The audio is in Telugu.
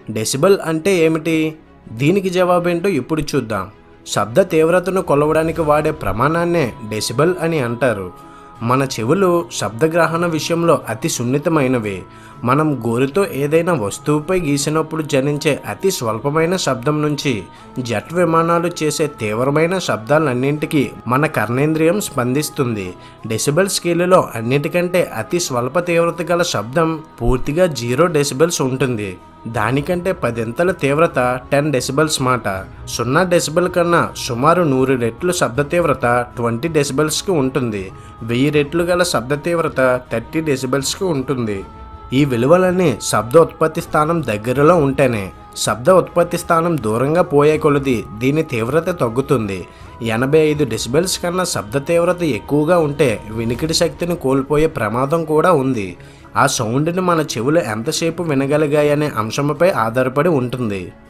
డెసిబల్ అంటే ఏమిటి దీనికి జవాబేంటో ఇప్పుడు చూద్దాం శబ్ద తీవ్రతను కొలవడానికి వాడే ప్రమాణాన్నే డెసిబల్ అని అంటారు మన చెవులు శబ్దగ్రహణ విషయంలో అతి సున్నితమైనవి మనం గోరుతో ఏదైనా వస్తువుపై గీసినప్పుడు జనించే అతి స్వల్పమైన శబ్దం నుంచి జెట్ విమానాలు చేసే తీవ్రమైన శబ్దాలన్నింటికీ మన కర్ణేంద్రియం స్పందిస్తుంది డెసిబెల్ స్కేలులో అన్నిటికంటే అతి స్వల్ప తీవ్రత గల శబ్దం పూర్తిగా జీరో డెసిబెల్స్ ఉంటుంది దానికంటే పదింతల తీవ్రత టెన్ డెసిబెల్స్ మాట సున్నా డెసిబెల్ కన్నా సుమారు నూరు రెట్లు శబ్ద తీవ్రత ట్వంటీ డెసిబెల్స్కి ఉంటుంది వెయ్యి రెట్లు గల శబ్ద తీవ్రత థర్టీ డెసిబెల్స్కి ఉంటుంది ఈ విలువలన్నీ శబ్ద ఉత్పత్తి స్థానం దగ్గరలో ఉంటేనే శబ్ద ఉత్పత్తి స్థానం దూరంగా పోయే కొలది దీని తీవ్రత తగ్గుతుంది ఎనభై ఐదు డెసిబెల్స్ కన్నా శబ్ద తీవ్రత ఎక్కువగా ఉంటే వినికిడి శక్తిని కోల్పోయే ప్రమాదం కూడా ఉంది ఆ సౌండ్ని మన చెవులు ఎంతసేపు వినగలిగాయనే అంశంపై ఆధారపడి ఉంటుంది